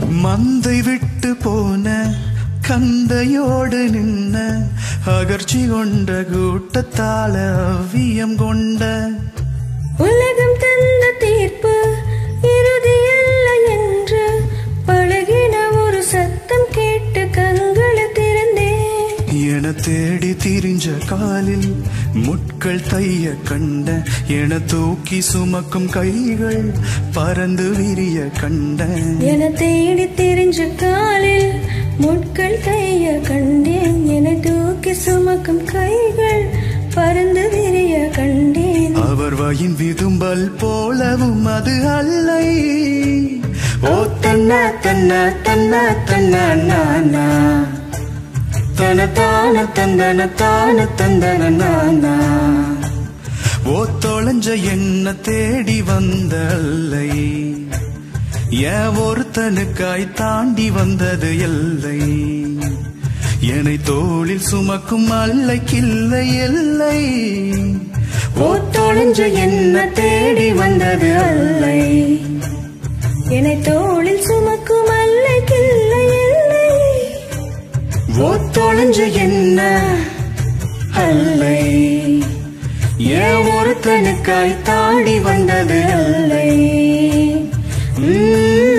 மந்தை விட்டு போன கந்தையோடு நின்ன அகர்ச்சி கொண்ட கூட்டத்தால அவ்வியம் கொண்ட உலகம் தந்த தீர்ப்பு இறுதியல்ல என்று பழகின ஒரு சத்தம் கேட்டு கண்களை திறந்தேன் என தேடி திரிஞ்ச காலில் முட்கள் தைய கண்ட என தூக்கி சுமக்கும் கைகள் பறந்து விரிய கண்ட என தேடி தெரிஞ்ச காலில் முட்கள் கைய கண்டேன் என தூக்கி சுமக்கும் கைகள் பறந்து விரிய கண்டேன் அவர் வயின் விதும்பல் போலவும் அது அல்லை ஓ தன்ன தன்ன தன்ன தன்ன நானா தன தான தந்தன தான தந்தன நானா ஓ தொலைஞ்ச என்ன தேடி வந்த அல்லை ஏன் ஒருத்தனுக்காய் தாண்டி வந்தது எல்லை என்னை தோளில் சுமக்கும் அல்லைக்கில்லை எல்லை ஓ தொலைஞ்ச என்ன தேடி வந்தது அல்லை என்னை தோளில் சுமக்கும் அல்லைக்கில்லை இல்லை ஓ தொலைஞ்ச என்ன அல்லை ஏன் ஒருத்தனுக்காய் தாண்டி வந்தது அல்லை உம்